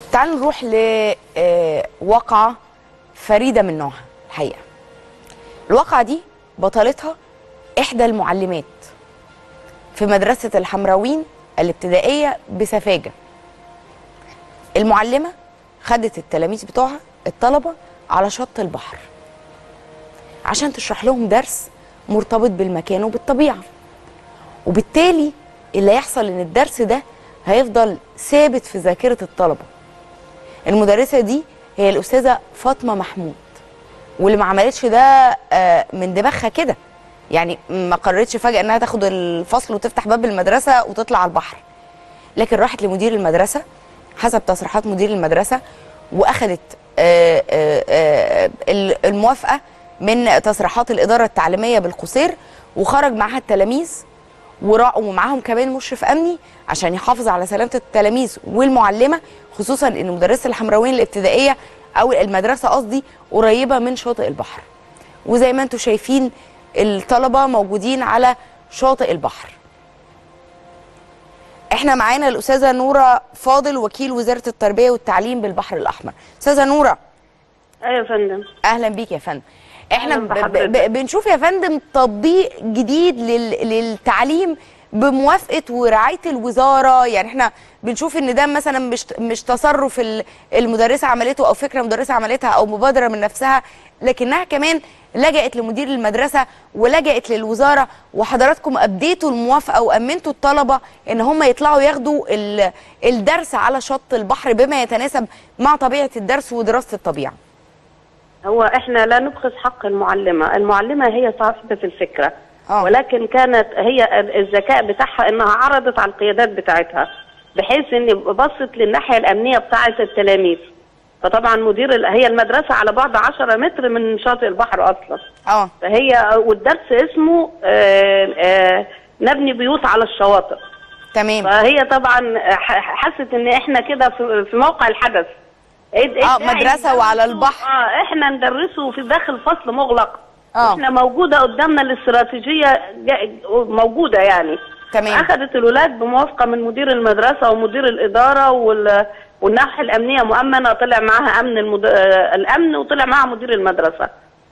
تعالوا نروح لواقعة فريدة من نوعها الحقيقة الواقعة دي بطلتها إحدى المعلمات في مدرسة الحمراوين الابتدائية بسفاجة المعلمة خدت التلاميذ بتوعها الطلبة على شط البحر عشان تشرح لهم درس مرتبط بالمكان وبالطبيعة وبالتالي اللي هيحصل ان الدرس ده هيفضل ثابت في ذاكرة الطلبة المدرسة دي هي الأستاذة فاطمة محمود واللي ما عملتش ده آه، من دماغها كده يعني ما قررتش فجأة انها تاخد الفصل وتفتح باب المدرسة وتطلع على البحر لكن راحت لمدير المدرسة حسب تصريحات مدير المدرسة وأخدت آه، آه، آه، الموافقة من تصريحات الإدارة التعليمية بالقصير وخرج معاها التلاميذ ورا- ومعاهم كمان مشرف امني عشان يحافظ على سلامه التلاميذ والمعلمه خصوصا ان مدرسه الحمراوين الابتدائيه او المدرسه قصدي قريبه من شاطئ البحر وزي ما انتم شايفين الطلبه موجودين على شاطئ البحر احنا معانا الاستاذه نوره فاضل وكيل وزاره التربيه والتعليم بالبحر الاحمر استاذه نوره ايوه يا فندم اهلا بيك يا فندم احنا أهلاً ب- بحضرتك. ب- بنشوف يا فندم تطبيق جديد لل- للتعليم بموافقه ورعايه الوزاره يعني احنا بنشوف ان ده مثلا مش مش تصرف ال- المدرسه عملته او فكره مدرسه عملتها او مبادره من نفسها لكنها كمان لجأت لمدير المدرسه ولجأت للوزاره وحضراتكم ابديتوا الموافقه وامنتوا الطلبه ان هم يطلعوا ياخدوا ال- الدرس على شط البحر بما يتناسب مع طبيعه الدرس ودراسه الطبيعه هو احنا لا نبخس حق المعلمه، المعلمه هي صاحبه الفكره آه. ولكن كانت هي الذكاء بتاعها انها عرضت على القيادات بتاعتها بحيث ان بصت للناحيه الامنيه بتاعه التلاميذ فطبعا مدير ال- هي المدرسه على بعد 10 متر من شاطئ البحر اصلا اه فهي والدرس اسمه آه، آه، نبني بيوت على الشواطئ تمام فهي طبعا ح- حست ان احنا كده في في موقع الحدث إيه- إيه آه، داعي مدرسة ندرسه- وعلى البحر. اه احنا ندرسه في داخل فصل مغلق آه. احنا موجوده قدامنا الاستراتيجيه جا- موجوده يعني تمام. اخذت الولاد بموافقه من مدير المدرسه ومدير الاداره وال والناحيه الامنيه مؤمنه طلع معاها امن المد... آه، الامن وطلع معاها مدير المدرسه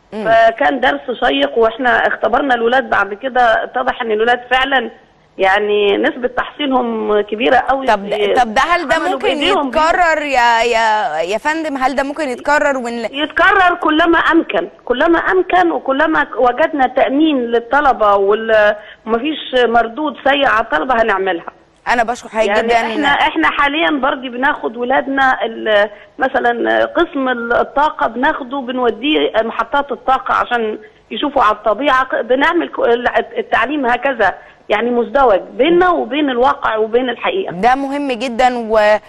فكان درس شيق واحنا اختبرنا الولاد بعد كده اتضح ان الولاد فعلا يعني نسبه تحصيلهم كبيره قوي طب في- طب ده هل ده عملوا ممكن بإيديهم يتكرر يا يا يا فندم هل ده ممكن يتكرر وان يتكرر كلما امكن كلما امكن وكلما وجدنا تامين للطلبه وال- ومفيش مردود سيء على الطلبه هنعملها انا بشكر حضرتك يعني جدا احنا احنا حاليا برضه بناخد ولادنا ال- مثلا قسم الطاقه بناخده بنوديه محطات الطاقه عشان يشوفوا على الطبيعه بنعمل ك- التعليم هكذا يعني مزدوج بيننا وبين الواقع وبين الحقيقه ده مهم جدا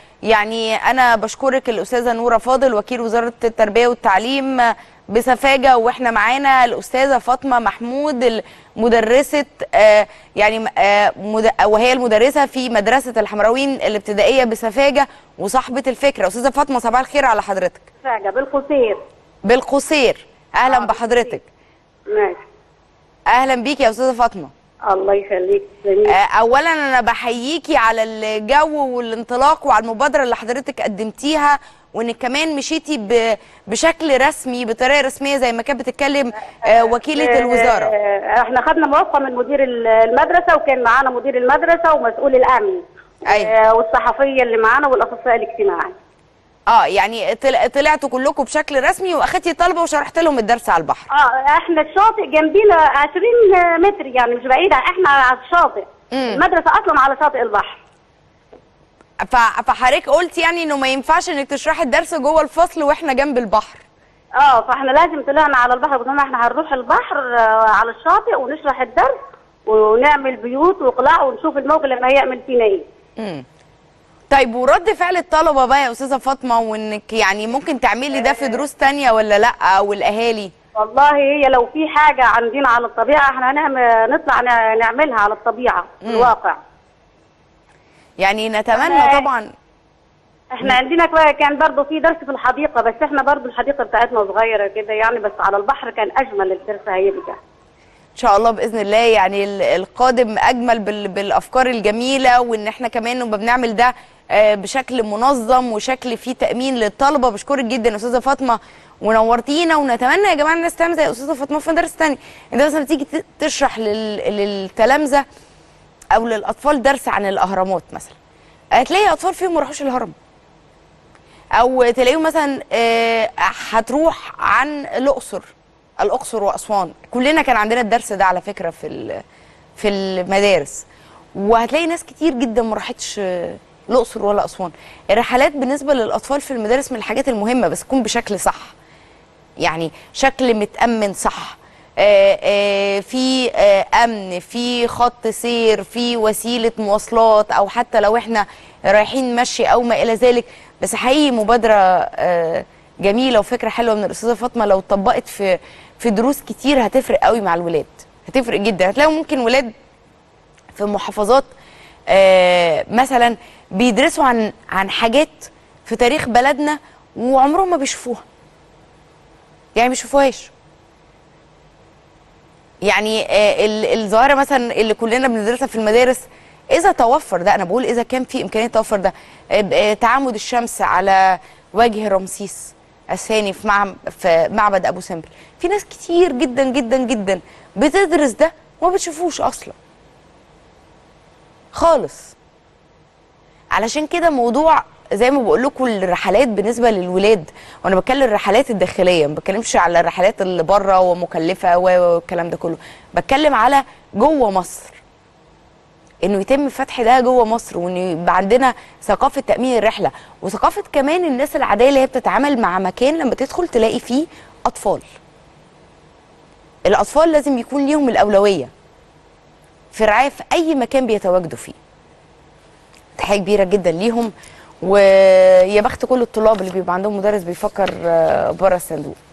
ويعني انا بشكرك الاستاذه نوره فاضل وكيل وزاره التربيه والتعليم بسفاجه واحنا معانا الاستاذه فاطمه محمود مدرسه آه يعني آه مد- وهي المدرسه في مدرسه الحمراوين الابتدائيه بسفاجه وصاحبه الفكره استاذه فاطمه صباح الخير على حضرتك حاجة بالقصير بالقصير اهلا بحضرتك ماشي اهلا بيك يا استاذه فاطمه الله يخليك جميل آه، اولا انا بحييكي على الجو والانطلاق وعلى المبادره اللي حضرتك قدمتيها وانك كمان مشيتي ب- بشكل رسمي بطريقه رسميه زي ما كانت بتتكلم آه، وكيله الوزاره آه، احنا خدنا موافقة من مدير ال- المدرسة وكان معانا مدير المدرسة ومسؤول الأمن أيوة. آه، والصحفية اللي معانا والأخصائي الاجتماعي اه يعني طل- طلعتوا كلكم بشكل رسمي واخدتي طلبه وشرحت لهم الدرس على البحر اه احنا الشاطئ جنبينا 20 متر يعني مش بعيدة احنا على الشاطئ مم. المدرسة أصلا على شاطئ البحر ف- فحضرتك قلت يعني انه ما ينفعش انك تشرحي الدرس جوه الفصل واحنا جنب البحر اه فاحنا لازم طلعنا على البحر قلنا احنا هنروح البحر آه، على الشاطئ ونشرح الدرس ونعمل بيوت وقلاع ونشوف الموقع لما هيعمل فينا ايه مم. طيب ورد فعل الطلبه بقى يا استاذه فاطمه وانك يعني ممكن تعملي ده في دروس تانية ولا لا والاهالي والله هي لو في حاجة عندنا على الطبيعة احنا هنعمل نطلع نع- نعملها على الطبيعة في الواقع يعني نتمنى آه. طبعا احنا عندنا كوا- كان برضه في درس في الحديقة بس احنا برضه الحديقة بتاعتنا صغيرة كده يعني بس على البحر كان أجمل الدرس هيبقى ان شاء الله باذن الله يعني ال- القادم اجمل بال- بالافكار الجميله وان احنا كمان نبقى بنعمل ده آه، بشكل منظم وشكل فيه تامين للطلبه بشكرك جدا يا استاذه فاطمه ونورتينا ونتمنى يا جماعه الناس تعمل زي استاذه فاطمه في مدارس تانية انت مثلا تيجي ت- تشرح لل- للتلامذه او للاطفال درس عن الاهرامات مثلا هتلاقي اطفال فيهم ما راحوش الهرم او تلاقيهم مثلا آه، هتروح عن الاقصر الاقصر واسوان كلنا كان عندنا الدرس ده على فكره في ال- في المدارس وهتلاقي ناس كتير جدا ما راحتش آه، الاقصر ولا اسوان الرحلات بالنسبه للاطفال في المدارس من الحاجات المهمه بس تكون بشكل صح يعني شكل متامن صح آه، آه، في آه، امن في خط سير في وسيله مواصلات او حتى لو احنا رايحين مشي او ما الى ذلك بس حقيقي مبادره آه، جميله وفكره حلوه من الاستاذه فاطمه لو اتطبقت في في دروس كتير هتفرق قوي مع الولاد هتفرق جدا هتلاقوا ممكن ولاد في محافظات آه، مثلا بيدرسوا عن عن حاجات في تاريخ بلدنا وعمرهم ما بيشوفوها يعني ما بيشوفوهاش يعني آه، ال- الظاهره مثلا اللي كلنا بندرسها في المدارس اذا توفر ده انا بقول اذا كان في امكانيه توفر ده آه، ب- آه، تعامد الشمس على وجه رمسيس الثاني في معم في معبد ابو سمبل في ناس كتير جدا جدا جدا بتدرس ده وما بتشوفوش اصلا خالص علشان كده موضوع زي ما بقول لكم الرحلات بالنسبه للولاد وانا بتكلم الرحلات الداخليه ما بتكلمش على الرحلات اللي بره ومكلفه و- و- والكلام ده كله بتكلم على جوه مصر انه يتم فتح ده جوه مصر وان يبقى عندنا ثقافه تامين الرحله وثقافه كمان الناس العاديه اللي هي بتتعامل مع مكان لما تدخل تلاقي فيه اطفال الاطفال لازم يكون ليهم الاولويه في رعايه في اي مكان بيتواجدوا فيه تحيه كبيره جدا ليهم ويا بخت كل الطلاب اللي بيبقى عندهم مدرس بيفكر آه، بره الصندوق